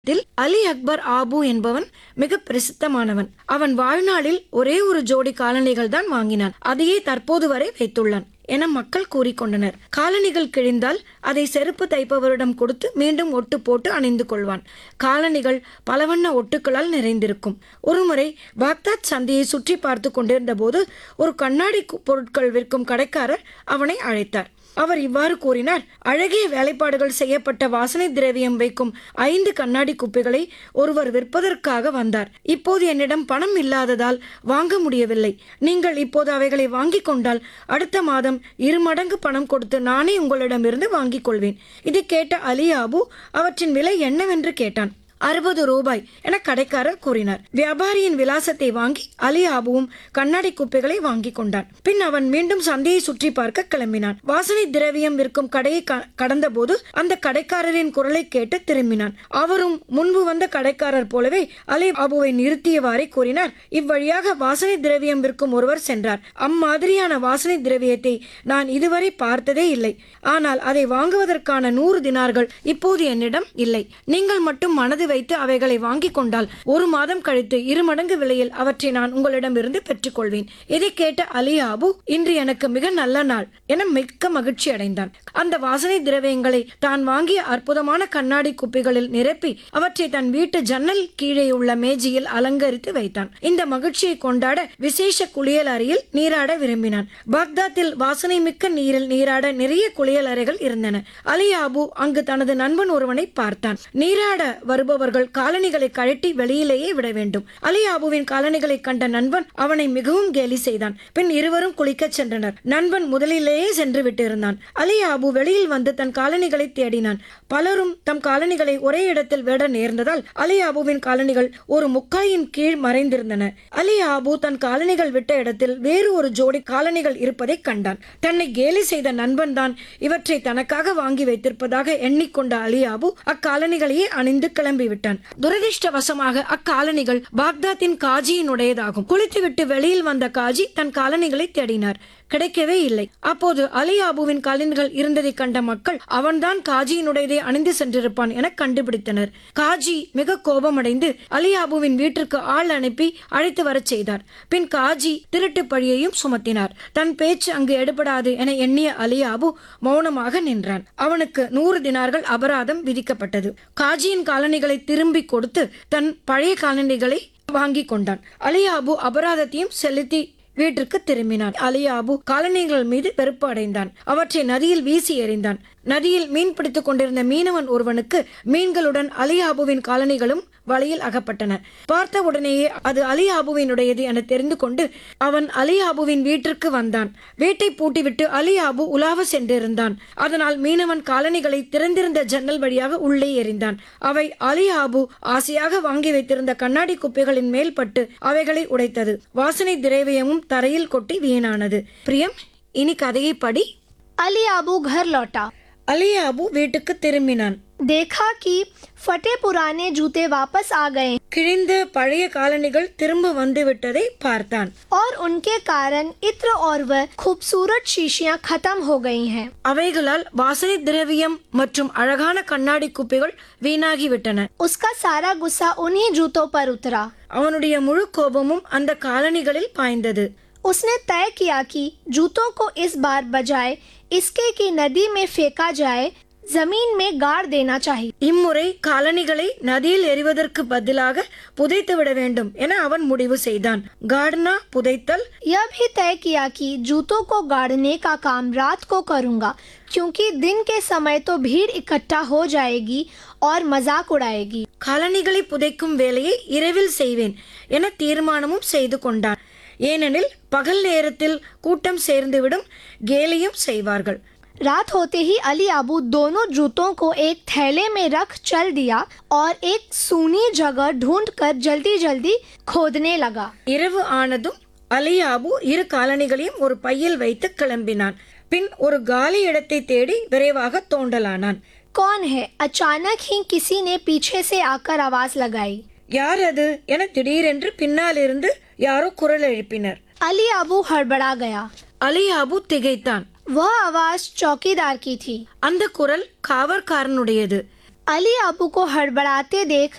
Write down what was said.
இதில் அலி அக்பர் ஆபு என்பவன் மிக பிரசித்தமானவன் அவன் வாழ்நாளில் ஒரே ஒரு ஜோடி காலணிகள் தான் வாங்கினான் அதையே தற்போது வரை வைத்துள்ளான் என மக்கள் கூறிக்கொண்டனர் காலணிகள் கிழிந்தால் அதை செருப்பு தைப்பவரிடம் கொடுத்து மீண்டும் ஒட்டு போட்டு அணிந்து கொள்வான் காலணிகள் பலவண்ண ஒட்டுக்களால் நிறைந்திருக்கும் ஒருமுறை பாக்தாத் சந்தையை சுற்றி பார்த்து கொண்டிருந்த போது ஒரு கண்ணாடி கு- பொருட்கள் விற்கும் கடைக்காரர் அவனை அழைத்தார் அவர் இவ்வாறு கூறினார் அழகிய வேலைப்பாடுகள் செய்யப்பட்ட வாசனை திரவியம் வைக்கும் ஐந்து கண்ணாடி குப்பிகளை ஒருவர் விற்பதற்காக வந்தார் இப்போது என்னிடம் பணம் இல்லாததால் வாங்க முடியவில்லை நீங்கள் இப்போது அவைகளை வாங்கிக் கொண்டால் அடுத்த மாதம் இரு மடங்கு பணம் கொடுத்து நானே உங்களிடமிருந்து வாங்கிக் கொள்வேன் இதை கேட்ட அலி ஆபு அவற்றின் விலை என்னவென்று கேட்டான் அறுபது ரூபாய் என கடைக்காரர் கூறினார் வியாபாரியின் விலாசத்தை வாங்கி அலி ஆபுவும் கண்ணாடி குப்பைகளை வாங்கி கொண்டான் பின் அவன் மீண்டும் சந்தையை சுற்றி பார்க்க கிளம்பினான் வாசனை திரவியம் விற்கும் கடையை க- கடந்தபோது அந்த கடைக்காரரின் குரலை கேட்டு திரும்பினான் அவரும் முன்பு வந்த கடைக்காரர் போலவே அலி ஆபுவை நிறுத்தியவாறே கூறினார் இவ்வழியாக வாசனை திரவியம் விற்கும் ஒருவர் சென்றார் அம்மாதிரியான வாசனை திரவியத்தை நான் இதுவரை பார்த்ததே இல்லை ஆனால் அதை வாங்குவதற்கான நூறு தினார்கள் இப்போது என்னிடம் இல்லை நீங்கள் மட்டும் மனது வைத்து அவைகளை வாங்கிக் கொண்டால் ஒரு மாதம் கழித்து இரு மடங்கு விலையில் அவற்றை நான் உங்களிடமிருந்து பெற்றுக்கொள்வேன் இதை கேட்ட அலி ஆபு இன்று எனக்கு மிக நல்ல நாள் என மிக்க மகிழ்ச்சி அடைந்தான் அந்த வாசனை திரவியங்களை தான் வாங்கிய அற்புதமான கண்ணாடி குப்பிகளில் நிரப்பி அவற்றை தன் வீட்டு ஜன்னல் கீழே உள்ள மேஜையில் அலங்கரித்து வைத்தான் இந்த மகிழ்ச்சியை கொண்டாட விசேஷ குளியல் அறையில் நீராட விரும்பினான் பாக்தாத்தில் வாசனை மிக்க நீரில் நீராட நிறைய குளியல் அறைகள் இருந்தன அலி ஆபு அங்கு தனது நண்பன் ஒருவனை பார்த்தான் நீராட வருபவர்கள் காலணிகளை கழட்டி வெளியிலேயே விட வேண்டும் அலி ஆபுவின் காலணிகளை கண்ட நண்பன் அவனை மிகவும் கேலி செய்தான் பின் இருவரும் குளிக்கச் சென்றனர் நண்பன் முதலிலேயே சென்று விட்டிருந்தான் அலி ஆபு வெளியில் வந்து தன் காலணிகளை தேடினான் பலரும் தம் காலணிகளை ஒரே இடத்தில் விட நேர்ந்ததால் அலி ஆபுவின் காலணிகள் ஒரு முக்காயின் கீழ் மறைந்திருந்தன அலி ஆபு தன் காலணிகள் விட்ட இடத்தில் வேறு ஒரு ஜோடி காலணிகள் இருப்பதை கண்டான் தன்னை கேலி செய்த நண்பன் தான் இவற்றை தனக்காக வாங்கி வைத்திருப்பதாக எண்ணிக்கொண்ட அலி ஆபு அக்காலணிகளையே அணிந்து கிளம்பிவிட்டான் துரதிர்ஷ்டவசமாக அக்காலணிகள் பாக்தாத்தின் காஜியினுடையதாகும் குளித்துவிட்டு வெளியில் வந்த காஜி தன் காலணிகளை தேடினார் கிடைக்கவே இல்லை அப்போது அலி ஆபுவின் காலணிகள் இருந்ததை கண்ட மக்கள் அவன்தான் காஜியினுடையதை அணிந்து சென்றிருப்பான் என கண்டுபிடித்தனர் காஜி மிக கோபமடைந்து அலி ஆபுவின் வீட்டிற்கு ஆள் அனுப்பி அழைத்து வரச் செய்தார் பின் காஜி திருட்டு பழியையும் சுமத்தினார் தன் பேச்சு அங்கு எடுபடாது என எண்ணிய அலி ஆபு மௌனமாக நின்றான் அவனுக்கு நூறு தினார்கள் அபராதம் விதிக்கப்பட்டது காஜியின் காலணிகளை திரும்பி கொடுத்து தன் பழைய காலணிகளை வாங்கி கொண்டான் அலி ஆபு அபராதத்தையும் செலுத்தி வீட்டிற்கு திரும்பினான் அலியாபு காலணிகள் மீது வெறுப்பு அடைந்தான் அவற்றை நதியில் வீசி எறிந்தான் நதியில் மீன் பிடித்துக் கொண்டிருந்த மீனவன் ஒருவனுக்கு மீன்களுடன் அலியாபுவின் காலணிகளும் வலையில் அகப்பட்டன பார்த்த உடனேயே அது அலியாபுவினுடையது என தெரிந்து கொண்டு அவன் அலியாபுவின் வீட்டிற்கு வந்தான் வீட்டை பூட்டிவிட்டு அலியாபு உலாவ சென்றிருந்தான் அதனால் மீனவன் காலணிகளை திறந்திருந்த ஜன்னல் வழியாக உள்ளே எறிந்தான் அவை அலியாபு ஆசையாக வாங்கி வைத்திருந்த கண்ணாடி குப்பைகளின் மேல் பட்டு அவைகளை உடைத்தது வாசனை திரவியமும் தரையில் கொட்டி வீணானது பிரியம் இனி கதையை படி अली आबू घर लौटा அலியாபு வீட்டுக்கு திரும்பினான் देखा कि फटे पुराने जूते वापस आ गए கிழிந்த பழைய காலணிகள் திரும்ப வந்து விட்டதை பார்த்தான் और उनके कारण इत्र और वह खूबसूरत शीशियां खत्म हो गई हैं அவைகளால் வாசனை திரவியம் மற்றும் அழகான கண்ணாடி குப்பைகள் வீணாகிவிட்டன उसका सारा गुस्सा उन्हीं जूतों पर उतरा அவனுடைய முழு கோபமும் அந்த காலணிகளில் பாய்ந்தது उसने तय किया कि जूतों को इस बार बजाय इसके कि नदी में फेंका जाए जमीन में गाड़ देना चाहिए இம்முறை காலணிகளை நதியில் எறிவதற்கு பதிலாக புதைத்து விட வேண்டும் என அவன் முடிவு செய்தான் கார்டனா புதைத்தல் यह भी तय किया कि जूतों को गाड़ने का काम रात को करूंगा क्योंकि दिन के समय तो भीड़ इकट्ठा हो जाएगी और मजाक उड़ाएगी காலணிகளை புதைக்கும் வேலையை இரவில் செய்வேன் என தீர்மானமும் செய்து கொண்டான் ஏனெனில் பகல் நேரத்தில் கூட்டம் சேர்ந்துவிடும் கேலியும் செய்வார்கள் रात होते ही अली आबू दोनों जूतों को एक थैले में रख चल दिया और एक सूनी जगह ढूंढकर जल्दी जल्दी खोदने लगा இரவு ஆனதும் அலியாபு இரு காலணிகளையும் ஒரு பையில் வைத்து கிளம்பினான் பின் ஒரு காலி இடத்தை தேடி விரைவாக தோண்டலானான் कौन है अचानक ही किसी ने पीछे से आकर आवाज लगाई யார் அது என திடீரென்று பின்னாலிருந்து யாரோ குரல் எழுப்பினர் अली आबू हड़बड़ा गया அலியாபு திகைத்தான் वह आवाज चौकीदार की थी அந்த குரல் காவற்காரனுடையது अली आबू को हड़बड़ाते देख